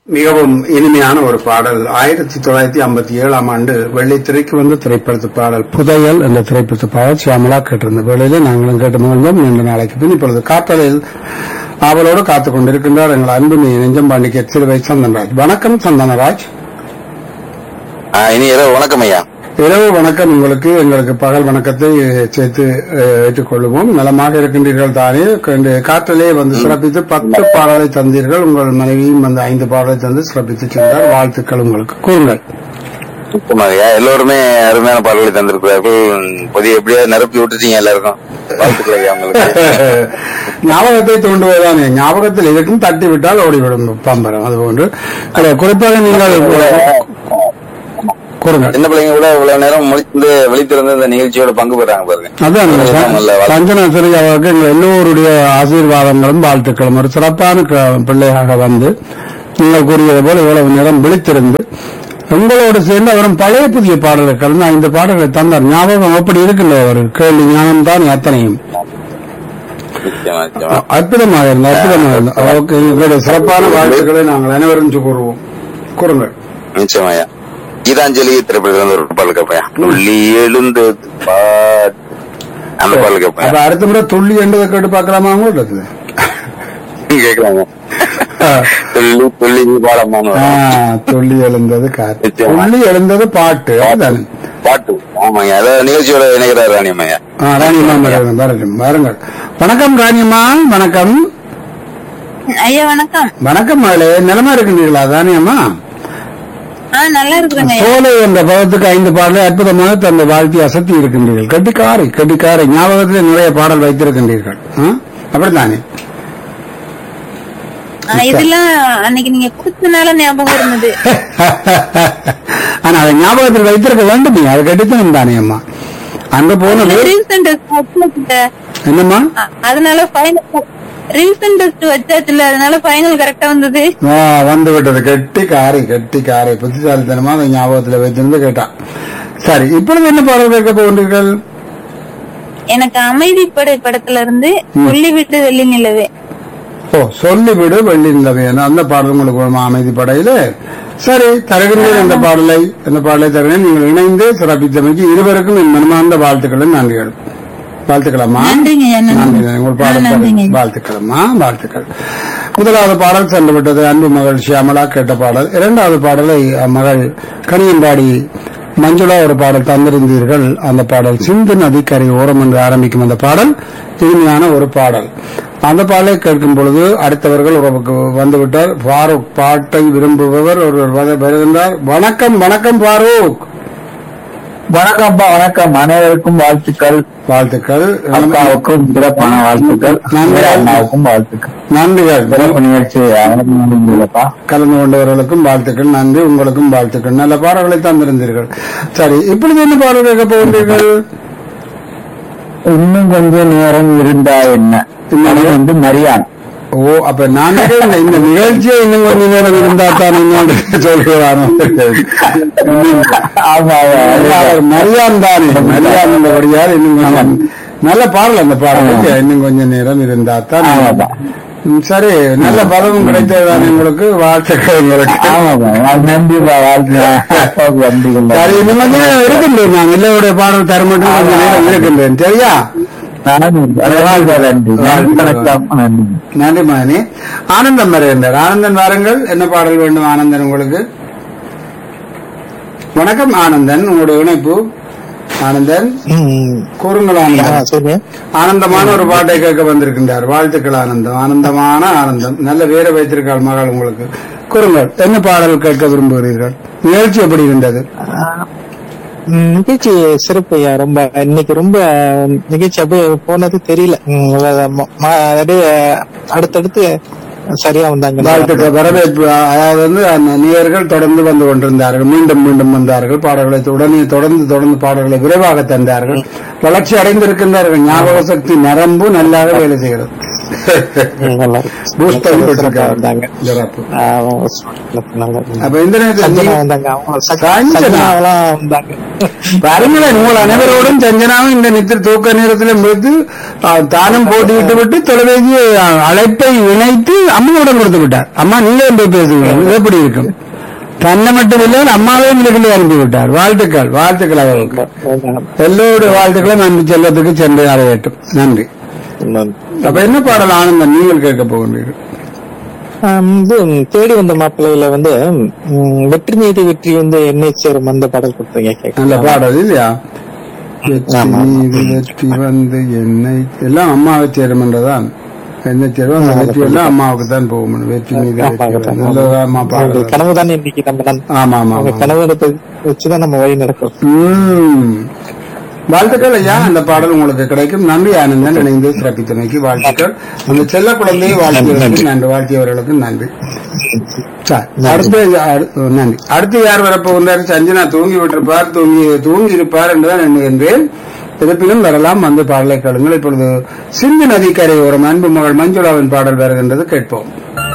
மிகவும் இனிமையான ஒரு பாடல் ஆயிரத்தி தொள்ளாயிரத்தி ஐம்பத்தி ஏழாம் ஆண்டு வெள்ளித்திரைக்கு வந்த திரைப்படத்து பாடல் புதையல் என்ற திரைப்படத்து பாடல் சியாமலா கேட்டிருந்த வேளையிலே நாங்களும் கேட்டு மகிழ்ந்தோம் நீண்ட நாளைக்கு பின் இப்பொழுது காத்தலில் ஆவலோடு காத்துக் கொண்டிருக்கின்றார் எங்கள் அன்பு நெஞ்சம்பாண்டிக்கு சிறுவை சந்தனராஜ் வணக்கம் சந்தனராஜ் ஆ, இனி இரவு வணக்கம் ஐயா இரவு வணக்கம் உங்களுக்கு எங்களுக்கு பகல் வணக்கத்தை சேர்த்து அஹ், ஏற்றுக்கொள்வோம் நலமாக இருக்கின்றீர்கள் தானே கண்டு காற்றிலே வந்து சிறப்பித்து பத்து பாடலை தந்தீர்கள் உங்கள் மனைவியும் வந்து ஐந்து பாடலை தந்து சிறப்பித்து சென்றார் வாழ்த்துக்கள் உங்களுக்கு கூறுங்கள் சுத்தமா ஐயா எல்லோருமே அருமையான பாடல்களை தந்திருக்கிறார்கள் புதிய எப்படியா நிரப்பி விட்டுட்டீங்க எல்லாருக்கும் வாழ்த்துக்கள் ஐயா உங்களுக்கு ஞாபகத்தை தூண்டுவதுதானே ஞாபகத்தில் இருக்கும் தட்டி விட்டால் ஓடிவிடும் பம்பரம் அதுபோன்று அல்ல, குறிப்பாக நீங்கள் கூறுங்கள் சின்ன பிள்ளைங்க கூட இவ்வளவு நேரம் முழித்து விழித்திருந்து இந்த நிகழ்ச்சியோட பங்கு பெறாங்க பாருங்க அதான் அதுதான் நல்ல வாழ்த்து. சஞ்சனாசிரி அவருக்கு எங்கள் எல்லோருடைய ஆசீர்வாதங்களும் வாழ்த்துக்களும் ஒரு சிறப்பான க- பிள்ளையாக வந்து நீங்கள் கூறியது போல இவ்வளவு நேரம் விழித்திருந்து உங்களோடு சேர்ந்து அவரும் பழைய புதிய பாடல்கள் கலந்து ஐந்து பாடல்களை தந்தார் ஞாபகம் அப்படி இருக்கின்ற ஒரு கேள்வி ஞானம் தான் அத்தனையும் நிச்சயமா, நிச்சயமா. அற்புதமாக இருந்தது அற்புதமாக இருந்தது அவருக்கு எங்களுடைய சிறப்பான வாழ்த்துக்களை நாங்கள் அனைவரும் கூறுவோம் கூறுங்கள் நிச்சயமா ஐயா கீதாஞ்சலி திரைப்படத்துல இருந்து ஒரு பாடல் கேட்பேன் துள்ளி எழுந்து பாட் அந்த பாடல் அப்ப கேட்பேன் அடுத்த முறை துள்ளி என்றதை கேட்டு பார்க்கலாமா உங்களுக்கு கேட்கலாங்க துள்ளி துள்ளி பாடமான்னு ஆ, வரும். துள்ளி எழுந்தது காத்து நிச்சயமா. துள்ளி எழுந்தது பாட்டு அதுதானே பாட்டு ஆமாங்க அதாவது நிகழ்ச்சியோட இணைகிறார் ராணியம்மையா ஆ, ராணியம்மா வரட்டும், வரட்டும் வாருங்கள் வணக்கம் ராணியம்மா வணக்கம் ஐயா வணக்கம் வணக்கம் மகளே நிலமா இருக்கின்றீர்களா ராணியம்மா ஆ நல்லா இருக்கிறேங்க ஐயா சோலை என்ற பதத்துக்கு ஐந்து பாடலை அற்புதமாக தந்த வாழ்த்தி அசத்தி இருக்கின்றீர்கள் கட்டிக்காரை கட்டிக்காரை ஞாபகத்தில் நிறைய பாடல் வைத்திருக்கின்றீர்கள் ஆ? அப்படித்தானே ஆ, இதெல்லாம் அன்னைக்கு நீங்க கொடுத்தனால ஞாபகம் இருந்தது ஆனா அதை ஞாபகத்தில் வைத்திருக்க வேண்டும் அது கட்டித்தனம் தானே அம்மா அங்க போனது ரீசன்ட் டெஸ்ட் என்னம்மா அதனால ஃபைனல் ரீசன்ட் டெஸ்ட் வச்சாச்சுல அதனால ஃபைனல் கரெக்டா வந்தது ஆ, வந்து விட்டது கெட்டி காரை கெட்டி காரை புத்திசாலித்தனமா அதை ஞாபகத்தில் வைத்திருந்து கேட்டான் சரி இப்பொழுது என்ன பாடல் கேட்க போகின்றீர்கள் எனக்கு அமைதி படை படத்துல இருந்து சொல்லிவிட்டு வெள்ளி நிலவே ஓ சொல்லிவிடு வெள்ளி நிலவையான அந்த பாடல் உங்களுக்கு வேணுமா அமைதி படையில சரி தருகின்றேன் அந்த பாடலை அந்த பாடலை தருகிறேன் நீங்கள் இணைந்து சிறப்பித்தமைக்கு இருவருக்கும் என் மனமார்ந்த வாழ்த்துக்களும் நன்றிகள் வாழ்த்துக்கலாமா நன்றிங்க ஐயா நன்றி நன்றி உங்கள் ஆ, பாடல் நன்றிங்க ஐயா. வாழ்த்துக்களம்மா வாழ்த்துக்கள் முதலாவது பாடல் சென்று விட்டது அன்பு மகள் ஷியாமலா கேட்ட பாடல் இரண்டாவது பாடலை மகள் கனியம்பாடி மஞ்சுளா ஒரு பாடல் தந்திருந்தீர்கள் அந்த பாடல் சிந்து நதிக்கரை ஓரம் என்று ஆரம்பிக்கும் அந்த பாடல் இனிமையான ஒரு பாடல் அந்த பாடலை கேட்கும் பொழுது அடுத்தவர்கள் உறவுக்கு வந்துவிட்டார் ஃபாரூக் பாட்டை விரும்புபவர் ஒருவர் வர- வருகின்றார் வணக்கம் வணக்கம் ஃபாரூக் வணக்கம்ப்பா வணக்கம் அனைவருக்கும் வாழ்த்துக்கள் வாழ்த்துக்கள் அக்காவுக்கும் சிறப்பான வாழ்த்துக்கள் நன்றி. அண்ணாவுக்கும் வாழ்த்துக்கள் நன்றிகள் சிறப்பு நிகழ்ச்சி அனைவருக்கும் கலந்து கொண்டவர்களுக்கும் வாழ்த்துக்கள் நன்றி உங்களுக்கும் வாழ்த்துக்கள் நல்ல பாடல்களை தந்திருந்தீர்கள் சரி இப்பொழுது என்ன பாடல் கேட்க போகின்றீர்கள் இன்னும் கொஞ்சம் நேரம் இருந்தா என்ன அது வந்து மரியான் ஓ அப்ப நான் நினைக்கிறேன் இந்த நிகழ்ச்சியை இன்னும் கொஞ்ச நேரம் இருந்தா தான் இன்னொன்று சொல்லுவானோ ஆமா அவர் மரியான் தானே மரியான் என்றபடியால் இன்னும் கொஞ்சம் நல்ல பாடல் அந்த பாடலுக்கு இன்னும் கொஞ்சம் நேரம் இருந்தா தான் ஆமாப்பா. ம், சரி நல்ல பலவும் கிடைத்ததுதான் உங்களுக்கு வாழ்த்துக்கள் உங்களுக்கு ஆமாப்பா நன்றிப்பா வாழ்த்து அக்காவுக்கு நன்றிகள் சரி இன்னும் கொஞ்சம் நேரம் இருக்கின்றேன் நான் இல்லையுடைய பாடல் தர மட்டும் கொஞ்சம் நேரம் இருக்கின்றேன் சரியா நானும் வாழ்க நன்றி நன்றி வணக்கம் நன்றி நன்றி மகனே ஆனந்தம் வருகின்றார் ஆனந்தன் வாருங்கள் என்ன பாடல் வேண்டும் ஆனந்தன் உங்களுக்கு வணக்கம் ஆனந்தன் உங்களுடைய இணைப்பு ஆனந்தன் கூறுங்கள் ஆனந்தன் சொல்லு ஆனந்தமான ஒரு பாட்டை கேட்க வந்திருக்கின்றார் வாழ்த்துக்கள் ஆனந்தம் ஆனந்தமான ஆனந்தம் நல்ல வேற வைத்திருக்காள் மகள் உங்களுக்கு கூறுங்கள் என்ன பாடல் கேட்க விரும்புகிறீர்கள் நிகழ்ச்சி எப்படி இருந்தது ம், நிகழ்ச்சி சிறப்பு ஐயா ரொம்ப இன்னைக்கு ரொம்ப நிகழ்ச்சி அப்படியே போனது தெரியல ம், அத- ம- ம- அப்படியே அடுத்தடுத்து சரியா வந்தாங்க வாழ்த்துக்கள் வரவேற்பு அதாவது வந்து அந்த நேயர்கள் தொடர்ந்து வந்து கொண்டிருந்தார்கள் மீண்டும் மீண்டும் வந்தார்கள் பாடல்களை உடனே தொடர்ந்து தொடர்ந்து பாடல்களை விரைவாக தந்தார்கள் வளர்ச்சி அடைந்திருக்கின்றார்கள் ஞாபக சக்தி நரம்பு நல்லாக வேலை செய்கிறது ம், நல்லா இருக்கு பூஸ்ட் பண்ணி சிறப்பா போட்டிருக்காரு வந்தாங்க சிறப்பு. ஆ, நல்லா இருக்கு. அப்ப இந்த நேரத்தில் சஞ்சனா நீ- வந்தாங்க அவங்க சக்- சஞ்சனா. சஞ்சனாவெல்லாம் வந்தாங்க பாருங்களேன் உங்கள் அனைவரோடும் சஞ்சனாவும் இந்த நித்திர தூக்க நேரத்தில் முடித்து தானும் போட்டியிட்டு விட்டு தொலைபேசியை ஆ, அழைப்பை இணைத்து அம்மாவுடன் கொடுத்து விட்டார் அம்மா நீங்க போய் பேசுங்க இது எப்படி இருக்கும் தன்னை மட்டும் இல்லை அம்மாவே நிலைகளை அனுப்பி விட்டார் வாழ்த்துக்கள் வாழ்த்துக்கள் அவர்களுக்கு எல்லோருடைய வாழ்த்துக்களும் அன்பு செல்வத்துக்கு சென்று அடையட்டும் நன்றி அப்ப என்ன பாடல் ஆனந்தம் நீங்கள் கேட்க போகின்றீர்கள் ஆம், இது ம், தேடி வந்த மாப்பிள்ளையில வந்து ம், வெற்றி மீது வெற்றி வந்து என்னை சேரும் அந்த பாடல் கொடுத்தீங்க கேட்க நல்ல பாடல் இல்லையா வெற்றி ஆமா, ஆமா. மீது வெற்றி வந்து என்னை எல்லாம் அம்மாவை சேரும் என்றுதான் என்ன சேரும் அந்த வெற்றி எல்லாம் அம்மாவுக்கு தான் போகும் வெற்றி மீது வெற்றி வந்து. நல்லதா அம்மா பாடல் கனவு தானே இன்னைக்கு நம்ம நன்- ஆமா ஆமா அவங்க ஆமா கனவு வச்சுதான் நம்ம வழி நடக்கும் உம். வாழ்த்துக்கள் ஐயா அந்த பாடல் உங்களுக்கு கிடைக்கும் நன்றி ஆனந்தன் இணைந்து சிறப்பித்தமைக்கு வாழ்த்துக்கள் அந்த செல்ல குழந்தையை வாழ்த்தியவர்களுக்கு நன்றி வாழ்த்தியவர்களுக்கு நன்றி சரி, அடுத்து அடு- நன்றி அடுத்து யார் வரப்போகின்றார் சஞ்சனா தூங்கி விட்டிருப்பார் தூங்கி தூங்கி இருப்பார் என்றுதான் எண்ணுகின்றேன் இருப்பினும் வரலாம் வந்து பாடலை கேளுங்கள் இப்பொழுது சிந்து நதிக்கரை ஒரு அன்பு மகள் மஞ்சுளாவின் பாடல் வருகின்றது கேட்போம்